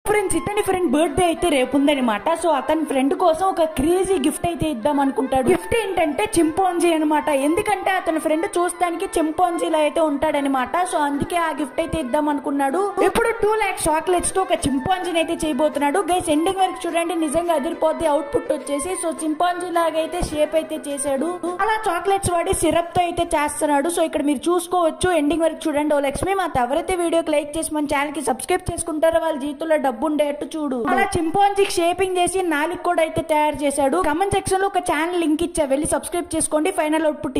friends ఇతని friend birthday అయితే రేపు ఉందనమాట సో అతని ఫ్రెండ్ కోసం ఒక క్రేజీ గిఫ్ట్ అయితే ఇద్దాం అనుకుంటాడు గిఫ్ట్ ఏంటంటే చింపాంజీ అనమాట ఎందుకంటే అతని ఫ్రెండ్ చూస్తానికి చింపాంజీలో అయితే ఉంటాడనమాట సో అందుకే ఆ గిఫ్ట్ అయితే ఇద్దాం అనుకున్నాడు ఇప్పుడు టూ లాక్స్ చాక్లెట్స్ తో ఒక చింపాంజీని అయితే చేయబోతున్నాడు గైస్ ఎండింగ్ వరకు చూడండి నిజంగా అదిరిపోద్ది అవుట్పుట్ వచ్చేసి సో చింపాంజీ లాగా అయితే షేప్ అయితే చేశాడు అలా చాక్లెట్స్ వాడి సిరప్ తో అయితే చేస్తున్నాడు సో ఇక్కడ మీరు చూసుకోవచ్చు ఎండింగ్ వరకు చూడండి ఓ లక్ష్మి మాత ఎవరైతే వీడియోకి లైక్ చేసి మన ఛానల్ కి సబ్స్క్రైబ్ చేసుకుంటారో వాళ్ళ జీవితంలో డబ్బు ఉండేట్టు చూడు అలా చింపాంజీకి షేపింగ్ చేసి నాలుగు కూడా అయితే తయారు చేశాడు కమెంట్ సెక్షన్ లో ఒక ఛానల్ లింక్ ఇచ్చా వెళ్ళి సబ్స్క్రైబ్ చేసుకోండి ఫైనల్ అవుట్పుట్